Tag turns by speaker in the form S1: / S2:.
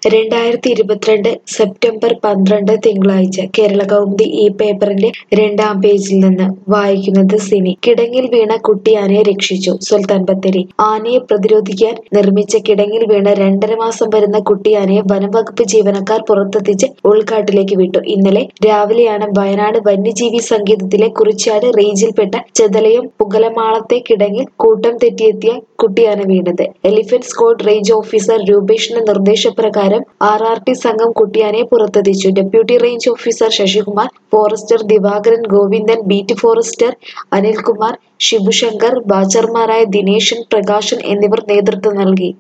S1: രണ്ടായിരത്തി ഇരുപത്തിരണ്ട് സെപ്റ്റംബർ പന്ത്രണ്ട് തിങ്കളാഴ്ച കേരള കൗമുദി ഈ പേപ്പറിന്റെ രണ്ടാം പേജിൽ നിന്ന് വായിക്കുന്നത് സിനി കിടങ്ങിൽ വീണ കുട്ടിയാനയെ രക്ഷിച്ചു സുൽത്താൻ ബത്തേരി ആനയെ പ്രതിരോധിക്കാൻ നിർമ്മിച്ച കിടങ്ങിൽ വീണ രണ്ടര മാസം വരുന്ന കുട്ടിയാനയെ വനംവകുപ്പ് ജീവനക്കാർ പുറത്തെത്തിച്ച് ഉൾക്കാട്ടിലേക്ക് വിട്ടു ഇന്നലെ രാവിലെയാണ് വയനാട് വന്യജീവി സങ്കേതത്തിലെ കുറിച്യാട് റേഞ്ചിൽപ്പെട്ട ചെതലയം പുകലമാളത്തെ കിടങ്ങിൽ കൂട്ടം തെറ്റിയെത്തിയ കുട്ടിയാന വീണത് എലിഫന്റ് സ്ക്വാഡ് റേഞ്ച് ഓഫീസർ രൂപേഷിന്റെ നിർദ്ദേശപ്രകാരം ആർ ആർ ടി സംഘം കുട്ടിയാനയെ പുറത്തെത്തിച്ചു deputy range officer Sasikumar forester Divakaran Govindan beat forester Anilkumar Shibushankar വാച്ചർമാരായ ദിനേശൻ പ്രകാശൻ എന്നിവർ നേതൃത്വം നൽകി